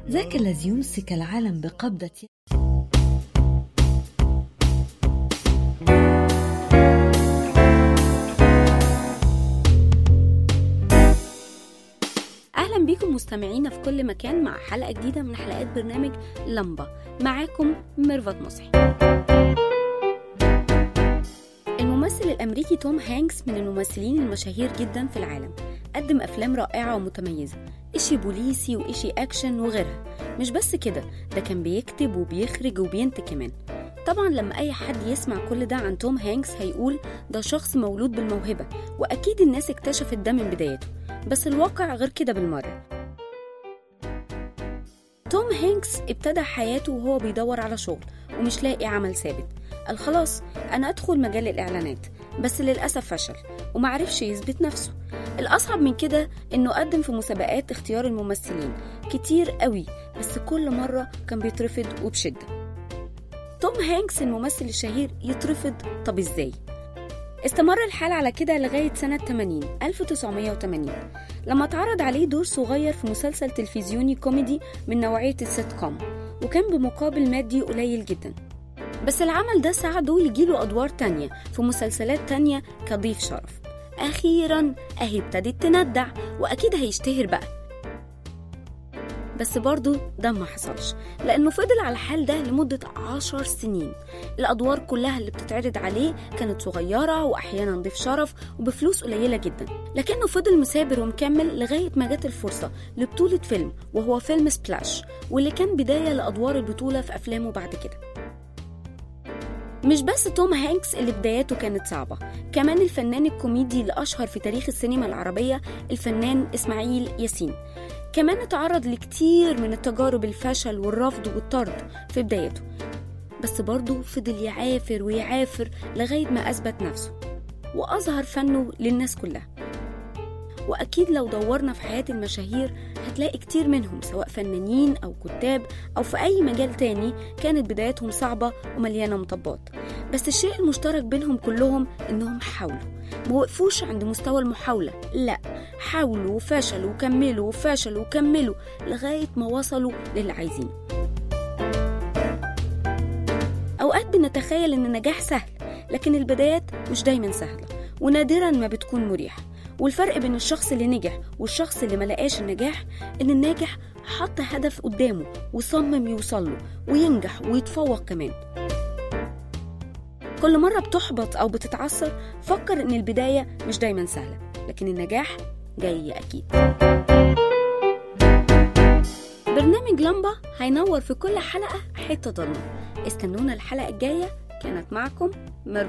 ذاك الذي يمسك العالم بقبضة اهلا بيكم مستمعينا في كل مكان مع حلقه جديده من حلقات برنامج لمبه معاكم ميرفت مصحي الممثل الامريكي توم هانكس من الممثلين المشاهير جدا في العالم قدم افلام رائعه ومتميزه اشي بوليسي واشي اكشن وغيرها مش بس كده ده كان بيكتب وبيخرج وبينتج كمان طبعا لما اي حد يسمع كل ده عن توم هانكس هيقول ده شخص مولود بالموهبه واكيد الناس اكتشفت ده من بدايته بس الواقع غير كده بالمره توم هانكس ابتدى حياته وهو بيدور على شغل ومش لاقي عمل ثابت قال خلاص انا ادخل مجال الاعلانات بس للاسف فشل ومعرفش يثبت نفسه الاصعب من كده انه قدم في مسابقات اختيار الممثلين كتير قوي بس كل مره كان بيترفض وبشده توم هانكس الممثل الشهير يترفض طب ازاي استمر الحال على كده لغاية سنة 80 1980 لما اتعرض عليه دور صغير في مسلسل تلفزيوني كوميدي من نوعية السيت كوم وكان بمقابل مادي قليل جدا بس العمل ده ساعده يجيله أدوار تانية في مسلسلات تانية كضيف شرف أخيرا أهي ابتدت تندع وأكيد هيشتهر بقى بس برضه ده ما حصلش لأنه فضل على الحال ده لمدة عشر سنين الأدوار كلها اللي بتتعرض عليه كانت صغيرة وأحيانا ضيف شرف وبفلوس قليلة جدا لكنه فضل مثابر ومكمل لغاية ما جت الفرصة لبطولة فيلم وهو فيلم سبلاش واللي كان بداية لأدوار البطولة في أفلامه بعد كده مش بس توم هانكس اللي بداياته كانت صعبة كمان الفنان الكوميدي الأشهر في تاريخ السينما العربية الفنان إسماعيل ياسين كمان اتعرض لكتير من التجارب الفشل والرفض والطرد في بدايته بس برضه فضل يعافر ويعافر لغاية ما أثبت نفسه وأظهر فنه للناس كلها وأكيد لو دورنا في حياة المشاهير هتلاقي كتير منهم سواء فنانين أو كتاب أو في أي مجال تاني كانت بداياتهم صعبة ومليانة مطبات بس الشيء المشترك بينهم كلهم إنهم حاولوا موقفوش عند مستوى المحاولة لا حاولوا وفشلوا وكملوا وفشلوا وكملوا لغاية ما وصلوا للي عايزينه أوقات بنتخيل إن النجاح سهل لكن البدايات مش دايما سهلة ونادرا ما بتكون مريحة والفرق بين الشخص اللي نجح والشخص اللي ملقاش النجاح إن الناجح حط هدف قدامه وصمم يوصله وينجح ويتفوق كمان كل مرة بتحبط أو بتتعثر فكر إن البداية مش دايما سهلة لكن النجاح جاي أكيد برنامج لمبة هينور في كل حلقة حتة ضلمة استنونا الحلقة الجاية كانت معكم مر